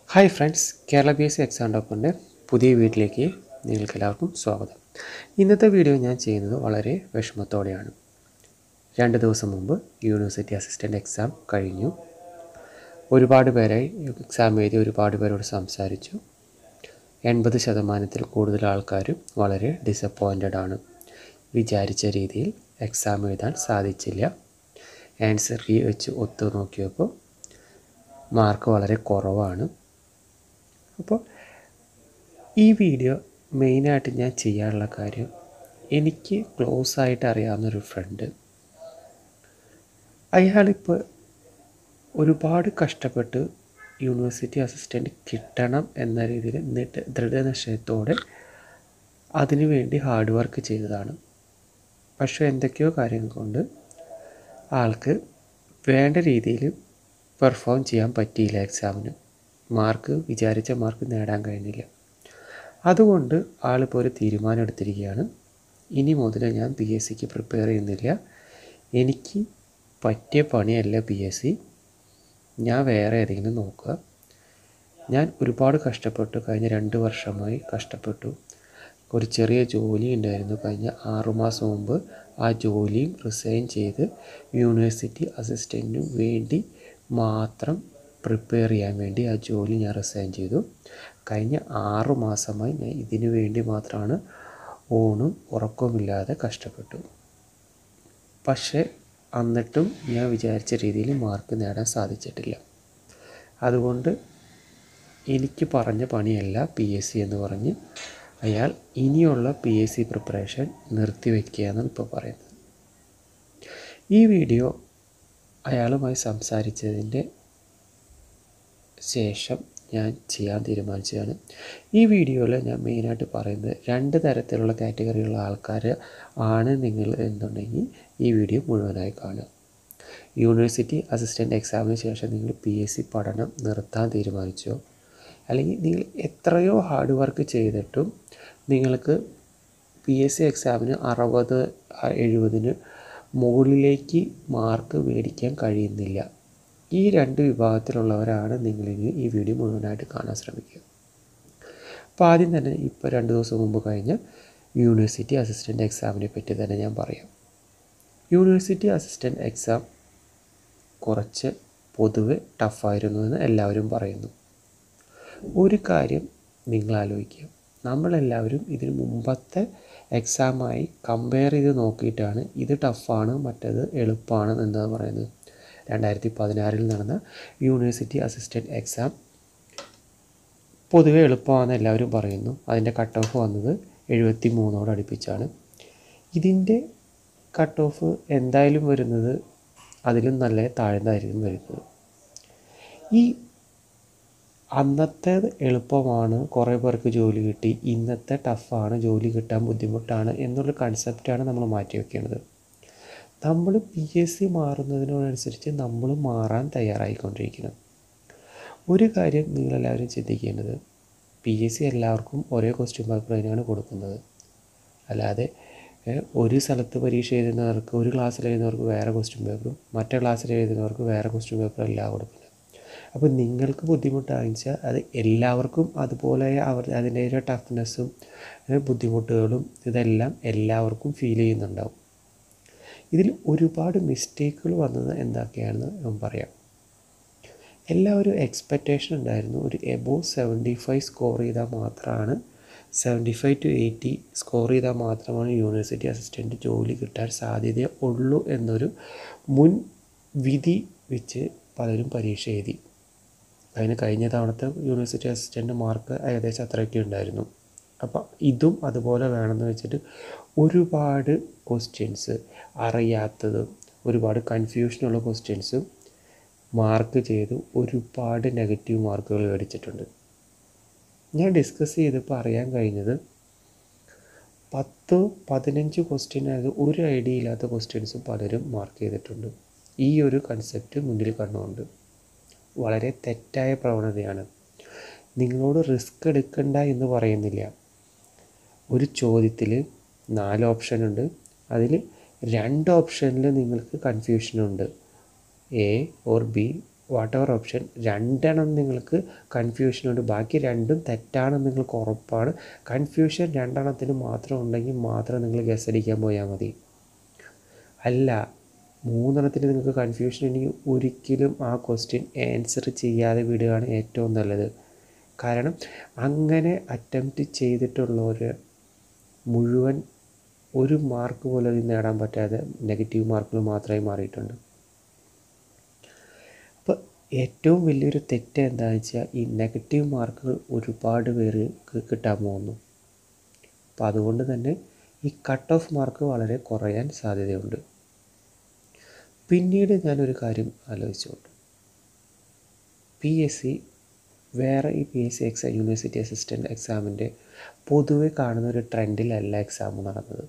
hi friends Kerala B S C exam ഡോക്ടറിൻ്റെ പുതിയ വീട്ടിലേക്ക് നിങ്ങൾക്ക് എല്ലാവർക്കും സ്വാഗതം ഇന്നത്തെ വീഡിയോ ഞാൻ ചെയ്യുന്നത് വളരെ വിഷമത്തോടെയാണ് രണ്ട് ദിവസം മുമ്പ് യൂണിവേഴ്സിറ്റി അസിസ്റ്റൻ്റ് എക്സാം കഴിഞ്ഞു ഒരുപാട് പേരായി എക്സാം എഴുതി ഒരുപാട് പേരോട് സംസാരിച്ചു എൺപത് ശതമാനത്തിൽ കൂടുതൽ ആൾക്കാരും വളരെ ഡിസപ്പോയിൻറ്റഡ് ആണ് വിചാരിച്ച രീതിയിൽ എക്സാം എഴുതാൻ സാധിച്ചില്ല ആൻസർ കീ വെച്ച് ഒത്തു നോക്കിയപ്പോൾ മാർക്ക് വളരെ കുറവാണ് അപ്പോൾ ഈ വീഡിയോ മെയിനായിട്ട് ഞാൻ ചെയ്യാനുള്ള കാര്യം എനിക്ക് ക്ലോസ് ആയിട്ട് അറിയാവുന്നൊരു ഫ്രണ്ട് അയാളിപ്പോൾ ഒരുപാട് കഷ്ടപ്പെട്ട് യൂണിവേഴ്സിറ്റി അസിസ്റ്റൻ്റ് കിട്ടണം എന്ന രീതിയിൽ എന്നിട്ട് ദൃഢനിശ്ചയത്തോടെ അതിനു വേണ്ടി ഹാർഡ് വർക്ക് ചെയ്തതാണ് പക്ഷേ എന്തൊക്കെയോ കാര്യങ്ങൾ കൊണ്ട് ആൾക്ക് വേണ്ട രീതിയിൽ പെർഫോം ചെയ്യാൻ പറ്റിയില്ല എക്സാമിന് മാർക്ക് വിചാരിച്ച മാർക്ക് നേടാൻ കഴിഞ്ഞില്ല അതുകൊണ്ട് ആളിപ്പോൾ ഒരു തീരുമാനം എടുത്തിരിക്കുകയാണ് ഇനി മുതൽ ഞാൻ പി എസ് സിക്ക് പ്രിപ്പയർ ചെയ്യുന്നില്ല എനിക്ക് പറ്റിയ പണിയല്ല പി എസ് സി ഞാൻ വേറെ ഏതെങ്കിലും നോക്കുക ഞാൻ ഒരുപാട് കഷ്ടപ്പെട്ടു കഴിഞ്ഞ രണ്ട് വർഷമായി കഷ്ടപ്പെട്ടു ഒരു ചെറിയ ജോലി ഉണ്ടായിരുന്നു കഴിഞ്ഞ ആറുമാസം മുമ്പ് ആ ജോലിയും റിസൈൻ ചെയ്ത് യൂണിവേഴ്സിറ്റി അസിസ്റ്റൻറ്റിനു വേണ്ടി മാത്രം പ്രിപ്പയർ ചെയ്യാൻ വേണ്ടി ആ ജോലി ഞാൻ റിസൈൻ ചെയ്തു കഴിഞ്ഞ ആറു മാസമായി ഞാൻ ഇതിനു വേണ്ടി മാത്രമാണ് ഊണും ഉറക്കവുമില്ലാതെ കഷ്ടപ്പെട്ടു പക്ഷേ എന്നിട്ടും ഞാൻ വിചാരിച്ച രീതിയിൽ മാർക്ക് നേടാൻ സാധിച്ചിട്ടില്ല അതുകൊണ്ട് എനിക്ക് പറഞ്ഞ പണിയല്ല പി എസ് സി എന്ന് പറഞ്ഞ് അയാൾ ഇനിയുള്ള പി എസ് സി പ്രിപ്പറേഷൻ നിർത്തിവെക്കുക എന്നാണ് ഇപ്പോൾ പറയുന്നത് ഈ വീഡിയോ അയാളുമായി സംസാരിച്ചതിൻ്റെ ശേഷം ഞാൻ ചെയ്യാൻ തീരുമാനിച്ചതാണ് ഈ വീഡിയോയിൽ ഞാൻ മെയിനായിട്ട് പറയുന്നത് രണ്ട് തരത്തിലുള്ള കാറ്റഗറിയുള്ള ആൾക്കാർ ആണ് നിങ്ങൾ എന്നുണ്ടെങ്കിൽ ഈ വീഡിയോ മുഴുവനായി കാണുക യൂണിവേഴ്സിറ്റി അസിസ്റ്റൻ്റ് എക്സാമിന് ശേഷം നിങ്ങൾ പി എസ് സി പഠനം നിർത്താൻ തീരുമാനിച്ചോ അല്ലെങ്കിൽ നിങ്ങൾ എത്രയോ ഹാർഡ് വർക്ക് ചെയ്തിട്ടും നിങ്ങൾക്ക് പി എസ് സി എക്സാമിന് അറുപത് എഴുപതിന് മുകളിലേക്ക് മാർക്ക് മേടിക്കാൻ കഴിയുന്നില്ല ഈ രണ്ട് വിഭാഗത്തിലുള്ളവരാണ് നിങ്ങളിനി ഈ വീഡിയോ മുഴുവനായിട്ട് കാണാൻ ശ്രമിക്കുക അപ്പോൾ ആദ്യം തന്നെ ഇപ്പോൾ രണ്ട് ദിവസം മുമ്പ് കഴിഞ്ഞ യൂണിവേഴ്സിറ്റി അസിസ്റ്റൻ്റ് എക്സാമിനെ പറ്റി തന്നെ ഞാൻ പറയാം യൂണിവേഴ്സിറ്റി അസിസ്റ്റൻ്റ് എക്സാം കുറച്ച് പൊതുവെ ടഫായിരുന്നു എന്ന് എല്ലാവരും പറയുന്നു ഒരു കാര്യം നിങ്ങൾ ആലോചിക്കുക നമ്മളെല്ലാവരും ഇതിന് മുമ്പത്തെ എക്സാമായി കമ്പയർ ചെയ്ത് നോക്കിയിട്ടാണ് ഇത് ടഫാണ് മറ്റേത് എളുപ്പമാണ് എന്നാണ് പറയുന്നത് രണ്ടായിരത്തി പതിനാറിൽ നടന്ന യൂണിവേഴ്സിറ്റി അസിസ്റ്റൻറ്റ് എക്സാം പൊതുവെ എളുപ്പമാണെന്ന് എല്ലാവരും പറയുന്നു അതിൻ്റെ കട്ട് ഓഫ് വന്നത് എഴുപത്തി മൂന്നോട് അടുപ്പിച്ചാണ് ഇതിൻ്റെ കട്ട് ഓഫ് എന്തായാലും വരുന്നത് അതിലും നല്ല താഴ്ന്നതായിരിക്കും വരുന്നത് ഈ അന്നത്തെ എളുപ്പമാണ് കുറേ പേർക്ക് ജോലി കിട്ടി ഇന്നത്തെ ടഫാണ് ജോലി കിട്ടാൻ ബുദ്ധിമുട്ടാണ് എന്നുള്ള കൺസെപ്റ്റാണ് നമ്മൾ മാറ്റി വയ്ക്കേണ്ടത് നമ്മൾ പി എസ് സി മാറുന്നതിനോടനുസരിച്ച് നമ്മൾ മാറാൻ തയ്യാറായിക്കൊണ്ടിരിക്കണം ഒരു കാര്യം നിങ്ങളെല്ലാവരും ചിന്തിക്കേണ്ടത് പി എസ് സി എല്ലാവർക്കും ഒരേ ക്വസ്റ്റ്യൻ പേപ്പർ തന്നെയാണ് കൊടുക്കുന്നത് അല്ലാതെ ഒരു സ്ഥലത്ത് പരീക്ഷ എഴുതുന്നവർക്ക് ഒരു ക്ലാസ്സിൽ എഴുതുന്നവർക്ക് വേറെ ക്വസ്റ്റ്യൻ പേപ്പറും മറ്റേ ക്ലാസ്സിൽ എഴുതുന്നവർക്ക് വേറെ ക്വസ്റ്റ്യൻ പേപ്പറും എല്ലാം കൊടുക്കുന്നത് അപ്പോൾ നിങ്ങൾക്ക് ബുദ്ധിമുട്ടാണെന്ന് അത് എല്ലാവർക്കും അതുപോലെ അവർ അതിൻ്റെ ടഫ്നെസ്സും ബുദ്ധിമുട്ടുകളും ഇതെല്ലാം എല്ലാവർക്കും ഫീൽ ചെയ്യുന്നുണ്ടാവും ഇതിൽ ഒരുപാട് മിസ്റ്റേക്കുകൾ വന്നത് എന്തൊക്കെയാണെന്ന് ഞാൻ പറയാം എല്ലാവരും എക്സ്പെക്റ്റേഷൻ ഉണ്ടായിരുന്നു ഒരു എബോവ് സെവൻറ്റി ഫൈവ് സ്കോർ ചെയ്താൽ മാത്രമാണ് seventy five to eighty score ചെയ്താൽ മാത്രമാണ് യൂണിവേഴ്സിറ്റി അസിസ്റ്റൻ്റ് ജോലി കിട്ടാൻ സാധ്യത ഉള്ളൂ എന്നൊരു മുൻ വിധി വെച്ച് പലരും പരീക്ഷ എഴുതി അതിന് കഴിഞ്ഞ തവണത്തെ യൂണിവേഴ്സിറ്റി അസിസ്റ്റൻ്റ് മാർക്ക് ഏകദേശം അത്രയൊക്കെ ഉണ്ടായിരുന്നു അപ്പോൾ ഇതും അതുപോലെ വേണമെന്ന് വെച്ചിട്ട് ഒരുപാട് ക്വസ്റ്റ്യൻസ് അറിയാത്തതും ഒരുപാട് കൺഫ്യൂഷനുള്ള ക്വസ്റ്റ്യൻസും മാർക്ക് ചെയ്ത് ഒരുപാട് നെഗറ്റീവ് മാർക്കുകൾ മേടിച്ചിട്ടുണ്ട് ഞാൻ ഡിസ്കസ് ചെയ്തപ്പോൾ അറിയാൻ കഴിഞ്ഞത് പത്ത് പതിനഞ്ച് ക്വസ്റ്റ്യനായത് ഒരു ഐഡിയ ഇല്ലാത്ത ക്വസ്റ്റ്യൻസും പലരും മാർക്ക് ചെയ്തിട്ടുണ്ട് ഈ ഒരു കൺസെപ്റ്റ് മുന്നിൽ കണ്ടുകൊണ്ട് വളരെ തെറ്റായ പ്രവണതയാണ് നിങ്ങളോട് റിസ്ക് എടുക്കണ്ട എന്ന് പറയുന്നില്ല ഒരു ചോദ്യത്തിൽ നാല് ഓപ്ഷൻ ഉണ്ട് അതിൽ രണ്ട് ഓപ്ഷനിൽ നിങ്ങൾക്ക് കൺഫ്യൂഷനുണ്ട് A or B whatever option രണ്ടെണ്ണം നിങ്ങൾക്ക് കൺഫ്യൂഷനുണ്ട് ബാക്കി രണ്ടും തെറ്റാണെന്ന് നിങ്ങൾക്ക് ഉറപ്പാണ് കൺഫ്യൂഷൻ രണ്ടെണ്ണത്തിന് മാത്രം ഉണ്ടെങ്കിൽ മാത്രം നിങ്ങൾ ഗസ് അടിക്കാൻ പോയാൽ മതി അല്ല മൂന്നെണ്ണത്തിന് നിങ്ങൾക്ക് കൺഫ്യൂഷൻ ഉണ്ടെങ്കിൽ ഒരിക്കലും ആ ക്വസ്റ്റ്യൻ ആൻസർ ചെയ്യാതെ വിടുകയാണ് ഏറ്റവും നല്ലത് കാരണം അങ്ങനെ അറ്റംപ്റ്റ് ചെയ്തിട്ടുള്ളവർ മുഴുവൻ ഒരു മാർക്ക് പോലും അതിൽ നേടാൻ പറ്റാതെ നെഗറ്റീവ് മാർക്കുകൾ മാത്രമായി മാറിയിട്ടുണ്ട് അപ്പോൾ ഏറ്റവും വലിയൊരു തെറ്റ് എന്താണെന്ന് വെച്ചാൽ ഈ നെഗറ്റീവ് മാർക്കുകൾ ഒരുപാട് പേർക്ക് കിട്ടാൻ പോകുന്നു അപ്പോൾ അതുകൊണ്ട് തന്നെ ഈ കട്ട് ഓഫ് മാർക്ക് വളരെ കുറയാൻ സാധ്യതയുണ്ട് പിന്നീട് ഞാനൊരു കാര്യം ആലോചിച്ചുകൊണ്ട് പി എസ് സി വേറെ ഈ P S C exam university assistant എക്സാമിൻ്റെ പൊതുവെ കാണുന്ന ഒരു ട്രെൻഡിലല്ല എക്സാം നടന്നത്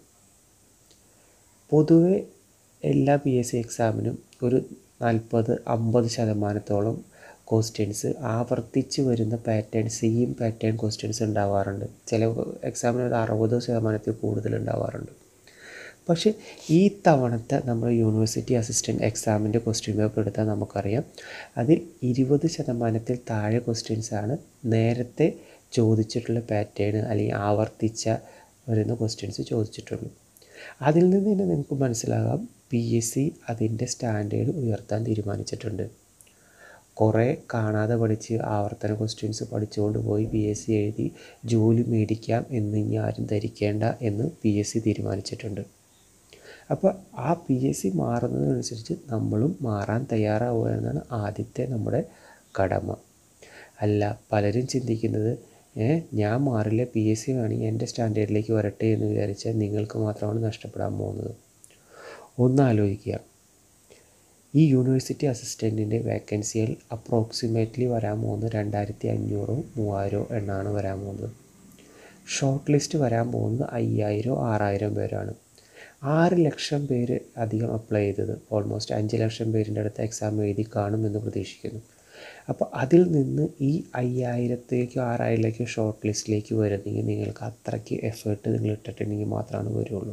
പൊതുവെ എല്ലാ പി എസ് സി എക്സാമിനും ഒരു നാൽപ്പത് അമ്പത് ശതമാനത്തോളം ക്വസ്റ്റ്യൻസ് ആവർത്തിച്ച് വരുന്ന പാറ്റേൺ സെയിം പാറ്റേൺ ക്വസ്റ്റ്യൻസ് ഉണ്ടാവാറുണ്ട് ചില എക്സാമിന് ഒരു അറുപത് ശതമാനത്തിൽ കൂടുതൽ ഉണ്ടാവാറുണ്ട് പക്ഷേ ഈ തവണത്തെ നമ്മൾ യൂണിവേഴ്സിറ്റി അസിസ്റ്റൻറ്റ് എക്സാമിൻ്റെ ക്വസ്റ്റ്യൻ പേപ്പർ എടുത്താൽ നമുക്കറിയാം അതിൽ ഇരുപത് ശതമാനത്തിൽ താഴെ ക്വസ്റ്റ്യൻസാണ് നേരത്തെ ചോദിച്ചിട്ടുള്ള പാറ്റേൺ അല്ലെങ്കിൽ ആവർത്തിച്ച വരുന്ന ക്വസ്റ്റ്യൻസ് ചോദിച്ചിട്ടുള്ളൂ അതിൽ നിന്ന് തന്നെ നമുക്ക് മനസ്സിലാകാം പി എസ് സി അതിൻ്റെ സ്റ്റാൻഡേർഡ് ഉയർത്താൻ തീരുമാനിച്ചിട്ടുണ്ട് കുറേ കാണാതെ പഠിച്ച് ആവർത്തന ക്വസ്റ്റ്യൻസ് പഠിച്ചുകൊണ്ട് പോയി പി എസ് സി എഴുതി ജോലി മേടിക്കാം എന്ന് ഇനി ആരും ധരിക്കേണ്ട എന്ന് പി എസ് സി തീരുമാനിച്ചിട്ടുണ്ട് അപ്പോൾ ആ പി എസ് സി മാറുന്നതിനനുസരിച്ച് നമ്മളും മാറാൻ തയ്യാറാവുക എന്നതാണ് ആദ്യത്തെ നമ്മുടെ കടമ അല്ല പലരും ചിന്തിക്കുന്നത് ഞാൻ മാറില്ല പി എസ് സി വേണമെങ്കിൽ എൻ്റെ സ്റ്റാൻഡേർഡിലേക്ക് വരട്ടെ എന്ന് വിചാരിച്ചാൽ നിങ്ങൾക്ക് മാത്രമാണ് നഷ്ടപ്പെടാൻ പോകുന്നത് ഒന്ന് ആലോചിക്കുക ഈ യൂണിവേഴ്സിറ്റി അസിസ്റ്റൻറ്റിൻ്റെ വേക്കൻസിയിൽ അപ്രോക്സിമേറ്റ്ലി വരാൻ പോകുന്നത് രണ്ടായിരത്തി അഞ്ഞൂറോ മൂവായിരോ എണ്ണമാണ് വരാൻ പോകുന്നത് ഷോർട്ട് ലിസ്റ്റ് വരാൻ പോകുന്നത് അയ്യായിരം ആറായിരം പേരാണ് ആറ് ലക്ഷം പേര് അധികം അപ്ലൈ ചെയ്തത് ഓൾമോസ്റ്റ് അഞ്ച് ലക്ഷം പേരിൻ്റെ അടുത്ത് എക്സാം എഴുതി കാണുമെന്ന് പ്രതീക്ഷിക്കുന്നു അപ്പോൾ അതിൽ നിന്ന് ഈ അയ്യായിരത്തേക്കോ ആറായിരത്തിലേക്കോ ഷോർട്ട് ലിസ്റ്റിലേക്ക് വരുന്നെങ്കിൽ നിങ്ങൾക്ക് അത്രയ്ക്ക് എഫേർട്ട് നിങ്ങൾ ഇട്ടിട്ടുണ്ടെങ്കിൽ മാത്രമാണ് വരുള്ളൂ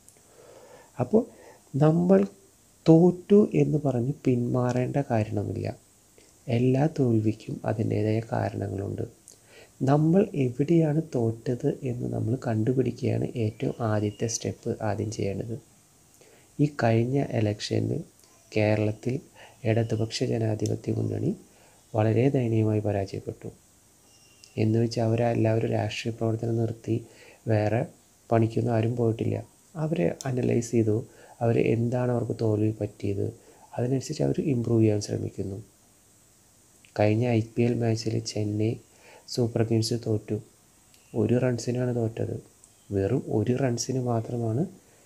അപ്പോൾ നമ്മൾ തോറ്റു എന്ന് പറഞ്ഞ് പിന്മാറേണ്ട കാരണമില്ല എല്ലാ തോൽവിക്കും അതിൻ്റേതായ കാരണങ്ങളുണ്ട് നമ്മൾ എവിടെയാണ് തോറ്റത് എന്ന് നമ്മൾ കണ്ടുപിടിക്കുകയാണ് ഏറ്റവും ആദ്യത്തെ സ്റ്റെപ്പ് ആദ്യം ചെയ്യേണ്ടത് ഈ കഴിഞ്ഞ ഇലക്ഷനിൽ കേരളത്തിൽ ഇടതുപക്ഷ ജനാധിപത്യ മുന്നണി വളരെ ദയനീയമായി പരാജയപ്പെട്ടു എന്ന് വെച്ചാൽ അവരെല്ലാവരും രാഷ്ട്രീയ പ്രവർത്തനം നിർത്തി വേറെ പണിക്കൊന്നും ആരും പോയിട്ടില്ല അവരെ അനലൈസ് ചെയ്തു അവർ എന്താണ് അവർക്ക് തോൽവി പറ്റിയത് അതിനനുസരിച്ച് അവർ ഇമ്പ്രൂവ് ചെയ്യാൻ ശ്രമിക്കുന്നു കഴിഞ്ഞ ഐ പി എൽ മാച്ചിൽ ചെന്നൈ സൂപ്പർ കിങ്സ് തോറ്റു ഒരു റൺസിനാണ് തോറ്റത് വെറും ഒരു റൺസിന് മാത്രമാണ്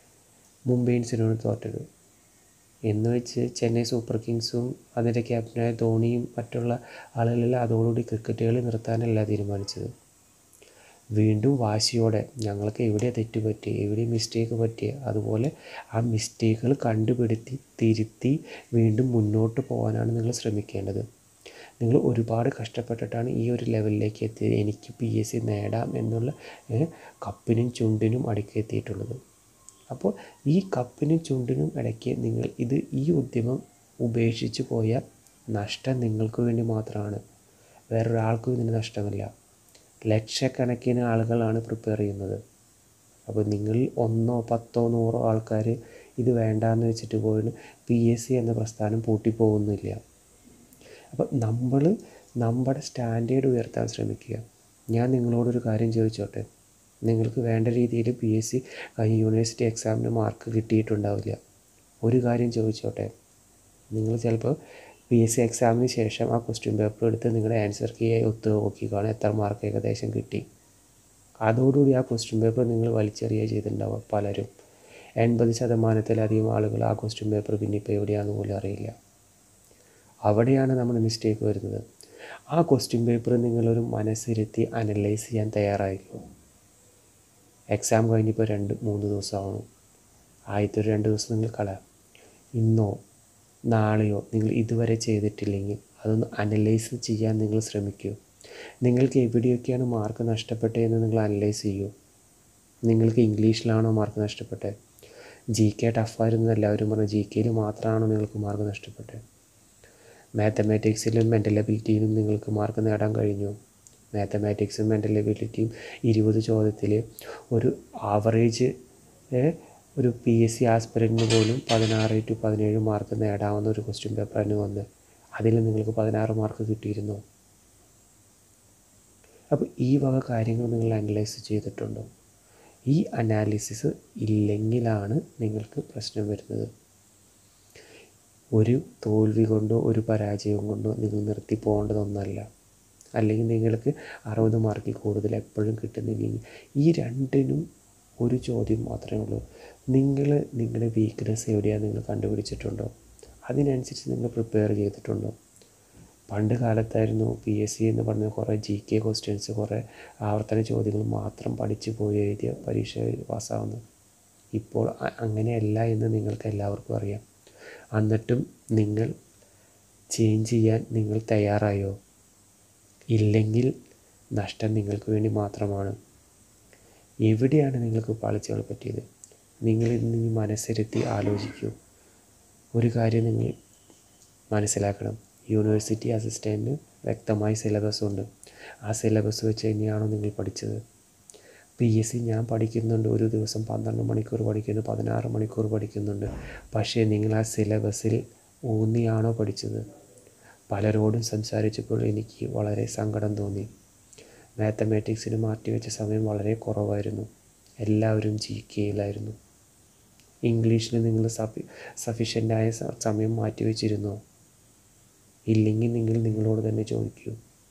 മുംബൈ ഇന്ത്യൻസിനോട് തോറ്റത് എന്ന് വെച്ച് ചെന്നൈ സൂപ്പർ കിങ്സും അതിൻ്റെ ക്യാപ്റ്റനായ ധോണിയും മറ്റുള്ള ആളുകളെല്ലാം അതോടുകൂടി ക്രിക്കറ്റ് കളി നിർത്താനല്ല തീരുമാനിച്ചത് വീണ്ടും വാശിയോടെ ഞങ്ങൾക്ക് എവിടെ തെറ്റ് പറ്റി എവിടെ മിസ്റ്റേക്ക് പറ്റി അതുപോലെ ആ മിസ്റ്റേക്കുകൾ കണ്ടുപിടുത്തി തിരുത്തി വീണ്ടും മുന്നോട്ട് പോകാനാണ് നിങ്ങൾ ശ്രമിക്കേണ്ടത് നിങ്ങൾ ഒരുപാട് കഷ്ടപ്പെട്ടിട്ടാണ് ഈ ഒരു ലെവലിലേക്ക് എത്തിയത് എനിക്ക് പി എസ് സി നേടാം എന്നുള്ള കപ്പിനും ചുണ്ടിനും അടുക്കി എത്തിയിട്ടുള്ളത് അപ്പോൾ ഈ കപ്പിനും ചുണ്ടിനും ഇടയ്ക്ക് നിങ്ങൾ ഇത് ഈ ഉദ്യമം ഉപേക്ഷിച്ച് പോയാൽ നഷ്ടം നിങ്ങൾക്ക് വേണ്ടി മാത്രമാണ് വേറൊരാൾക്കും ഇതിന് നഷ്ടമില്ല ലക്ഷക്കണക്കിന് ആളുകളാണ് പ്രിപ്പയർ ചെയ്യുന്നത് അപ്പോൾ നിങ്ങളിൽ ഒന്നോ പത്തോ നൂറോ ആൾക്കാർ ഇത് വേണ്ടാന്ന് വെച്ചിട്ട് പോയിട്ട് പി എസ് സി എന്ന പ്രസ്ഥാനം പൂട്ടിപ്പോകുന്നില്ല അപ്പോൾ നമ്മൾ നമ്മുടെ സ്റ്റാൻഡേർഡ് ഉയർത്താൻ ശ്രമിക്കുക ഞാൻ നിങ്ങളോടൊരു കാര്യം ചോദിച്ചോട്ടെ നിങ്ങൾക്ക് വേണ്ട രീതിയിൽ പി എസ് സി കഴിഞ്ഞ യൂണിവേഴ്സിറ്റി എക്സാമിന് മാർക്ക് കിട്ടിയിട്ടുണ്ടാവില്ല ഒരു കാര്യം ചോദിച്ചോട്ടെ നിങ്ങൾ ചിലപ്പോൾ പി എസ് സി എക്സാമിന് ശേഷം ആ ക്വസ്റ്റ്യൻ പേപ്പർ എടുത്ത് നിങ്ങളുടെ ആൻസർ കീയായി ഒത്തു നോക്കിക്കാണും എത്ര മാർക്ക് ഏകദേശം കിട്ടി അതോടുകൂടി ആ ക്വസ്റ്റ്യൻ പേപ്പർ നിങ്ങൾ വലിച്ചെറിയുക ചെയ്തിട്ടുണ്ടാവുക പലരും എൺപത് ശതമാനത്തിലധികം ആളുകൾ ആ ക്വസ്റ്റ്യൻ പേപ്പർ പിന്നെ ഇപ്പോൾ എവിടെയാണെന്ന് പോലും അറിയില്ല അവിടെയാണ് നമ്മൾ മിസ്റ്റേക്ക് വരുന്നത് ആ ക്വസ്റ്റ്യൻ പേപ്പർ നിങ്ങളൊരു മനസ്സിരുത്തി അനലൈസ് ചെയ്യാൻ തയ്യാറായിരിക്കും എക്സാം കഴിഞ്ഞിപ്പോൾ രണ്ട് മൂന്ന് ദിവസമാണ് ആദ്യത്തെ ഒരു രണ്ട് ദിവസം നിങ്ങൾ കളയാം ഇന്നോ നാളെയോ നിങ്ങൾ ഇതുവരെ ചെയ്തിട്ടില്ലെങ്കിൽ അതൊന്ന് അനലൈസ് ചെയ്യാൻ നിങ്ങൾ ശ്രമിക്കൂ നിങ്ങൾക്ക് എവിടെയൊക്കെയാണ് മാർക്ക് നഷ്ടപ്പെട്ടതെന്ന് നിങ്ങൾ അനലൈസ് ചെയ്യൂ നിങ്ങൾക്ക് ഇംഗ്ലീഷിലാണോ മാർക്ക് നഷ്ടപ്പെട്ടത് ജി കെ ടഫായിരുന്നു എല്ലാവരും പറഞ്ഞു ജി കെയിൽ മാത്രമാണോ നിങ്ങൾക്ക് മാർക്ക് നഷ്ടപ്പെട്ടത് മാത്തമാറ്റിക്സിലും മെൻ്റൽ എബിലിറ്റിയിലും നിങ്ങൾക്ക് മാർക്ക് നേടാൻ കഴിഞ്ഞു മാത്തമാറ്റിക്സും മെൻ്റൽ എബിലിറ്റിയും ഇരുപത് ചോദ്യത്തിൽ ഒരു ആവറേജ് ഒരു പി എസ് സി ആസ്പിരൻറ്റിന് പോലും പതിനാറ് ടു പതിനേഴ് മാർക്ക് നേടാവുന്ന ഒരു ക്വസ്റ്റ്യൻ പേപ്പറാണ് വന്ന് അതിൽ നിങ്ങൾക്ക് പതിനാറ് മാർക്ക് കിട്ടിയിരുന്നോ അപ്പോൾ ഈ വക കാര്യങ്ങൾ നിങ്ങൾ അനലൈസ് ചെയ്തിട്ടുണ്ടോ ഈ അനാലിസിസ് ഇല്ലെങ്കിലാണ് നിങ്ങൾക്ക് പ്രശ്നം വരുന്നത് ഒരു തോൽവി കൊണ്ടോ ഒരു പരാജയം കൊണ്ടോ നിങ്ങൾ നിർത്തി പോകേണ്ടതൊന്നല്ല അല്ലെങ്കിൽ നിങ്ങൾക്ക് അറുപത് മാർക്കിൽ കൂടുതൽ എപ്പോഴും കിട്ടുന്നില്ലെങ്കിൽ ഈ രണ്ടിനും ഒരു ചോദ്യം മാത്രമേ ഉള്ളൂ നിങ്ങൾ നിങ്ങളുടെ വീക്ക്നെസ് എവിടെയാണ് നിങ്ങൾ കണ്ടുപിടിച്ചിട്ടുണ്ടോ അതിനനുസരിച്ച് നിങ്ങൾ പ്രിപ്പയർ ചെയ്തിട്ടുണ്ടോ പണ്ട് കാലത്തായിരുന്നു പി എസ് സി എന്ന് പറഞ്ഞ കുറേ ജി കെ ക്വസ്റ്റ്യൻസ് കുറേ ആവർത്തന ചോദ്യങ്ങൾ മാത്രം പഠിച്ചു പോയി എഴുതിയ പരീക്ഷ പാസ്സാവുന്നത് ഇപ്പോൾ അങ്ങനെയല്ല എന്ന് നിങ്ങൾക്ക് എല്ലാവർക്കും അറിയാം എന്നിട്ടും നിങ്ങൾ ചേഞ്ച് ചെയ്യാൻ നിങ്ങൾ തയ്യാറായോ ഇല്ലെങ്കിൽ നഷ്ടം നിങ്ങൾക്ക് വേണ്ടി മാത്രമാണ് എവിടെയാണ് നിങ്ങൾക്ക് പാളിച്ചകൾ പറ്റിയത് നിങ്ങൾ ഇന്ന് ഈ മനസ്സിരുത്തി ആലോചിക്കൂ ഒരു കാര്യം നിങ്ങൾ മനസ്സിലാക്കണം യൂണിവേഴ്സിറ്റി അസിസ്റ്റൻറ്റിന് വ്യക്തമായ സിലബസ് ഉണ്ട് ആ സിലബസ് വെച്ച് തന്നെയാണോ നിങ്ങൾ പഠിച്ചത് പി എസ് സി ഞാൻ പഠിക്കുന്നുണ്ട് ഒരു ദിവസം പന്ത്രണ്ട് മണിക്കൂർ പഠിക്കുന്നു പതിനാറ് മണിക്കൂർ പഠിക്കുന്നുണ്ട് പക്ഷേ നിങ്ങൾ ആ സിലബസിൽ ഊന്നിയാണോ പഠിച്ചത് പലരോടും സംസാരിച്ചപ്പോൾ എനിക്ക് വളരെ സങ്കടം തോന്നി മാത്തമാറ്റിക്സിന് മാറ്റിവെച്ച സമയം വളരെ കുറവായിരുന്നു എല്ലാവരും ജി കെയിലായിരുന്നു ഇംഗ്ലീഷിന് നിങ്ങൾ സഫി സഫീഷ്യൻ്റായ സമയം മാറ്റിവെച്ചിരുന്നോ ഇല്ലെങ്കിൽ നിങ്ങൾ നിങ്ങളോട് തന്നെ ചോദിക്കൂ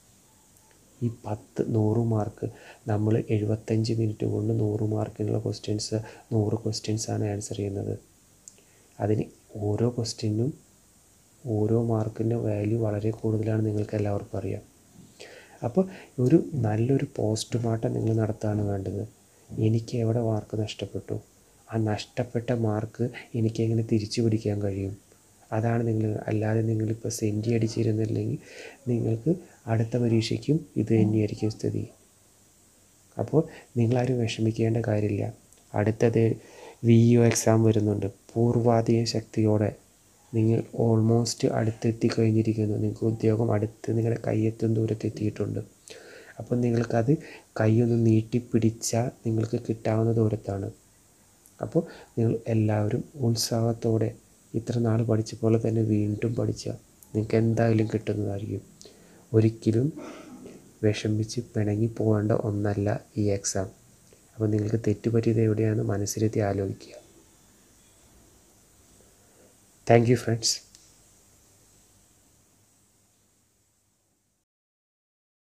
ഈ പത്ത് നൂറ് മാർക്ക് നമ്മൾ എഴുപത്തഞ്ച് മിനിറ്റ് കൊണ്ട് നൂറ് മാർക്കിനുള്ള ക്വസ്റ്റ്യൻസ് നൂറ് ക്വസ്റ്റ്യൻസാണ് ആൻസർ ചെയ്യുന്നത് അതിന് ഓരോ ക്വസ്റ്റ്യനും ഓരോ മാർക്കിൻ്റെ വാല്യൂ വളരെ കൂടുതലാണ് നിങ്ങൾക്ക് എല്ലാവർക്കും അറിയാം അപ്പോൾ ഒരു നല്ലൊരു പോസ്റ്റ്മോർട്ടം നിങ്ങൾ നടത്തുകയാണ് വേണ്ടത് എനിക്ക് എവിടെ മാർക്ക് നഷ്ടപ്പെട്ടു ആ നഷ്ടപ്പെട്ട മാർക്ക് എനിക്ക് എങ്ങനെ തിരിച്ചു പിടിക്കാൻ കഴിയും അതാണ് നിങ്ങൾ അല്ലാതെ നിങ്ങളിപ്പോൾ സെൻറ്റി അടിച്ചിരുന്നില്ലെങ്കിൽ നിങ്ങൾക്ക് അടുത്ത പരീക്ഷയ്ക്കും ഇത് തന്നെയായിരിക്കും സ്ഥിതി അപ്പോൾ നിങ്ങളാരും വിഷമിക്കേണ്ട കാര്യമില്ല അടുത്തത് വി യു എക്സാം വരുന്നുണ്ട് പൂർവാധിക ശക്തിയോടെ നിങ്ങൾ ഓൾമോസ്റ്റ് അടുത്തെത്തി കഴിഞ്ഞിരിക്കുന്നു നിങ്ങൾക്ക് ഉദ്യോഗം അടുത്ത് നിങ്ങളുടെ കയ്യെത്തും ദൂരത്തെത്തിയിട്ടുണ്ട് അപ്പോൾ നിങ്ങൾക്കത് കൈയൊന്ന് നീട്ടിപ്പിടിച്ചാൽ നിങ്ങൾക്ക് കിട്ടാവുന്ന ദൂരത്താണ് അപ്പോൾ നിങ്ങൾ എല്ലാവരും ഉത്സാഹത്തോടെ ഇത്ര നാൾ പഠിച്ച പോലെ തന്നെ വീണ്ടും പഠിച്ചാൽ നിങ്ങൾക്ക് എന്തായാലും കിട്ടുന്നതായിരിക്കും ഒരിക്കലും വിഷമിച്ച് പിണങ്ങി പോകേണ്ട ഒന്നല്ല ഈ എക്സാം അപ്പോൾ നിങ്ങൾക്ക് തെറ്റുപറ്റിയത് എവിടെയാണ് മനസ്സിലെത്തി ആലോചിക്കുക താങ്ക് യു ഫ്രണ്ട്സ്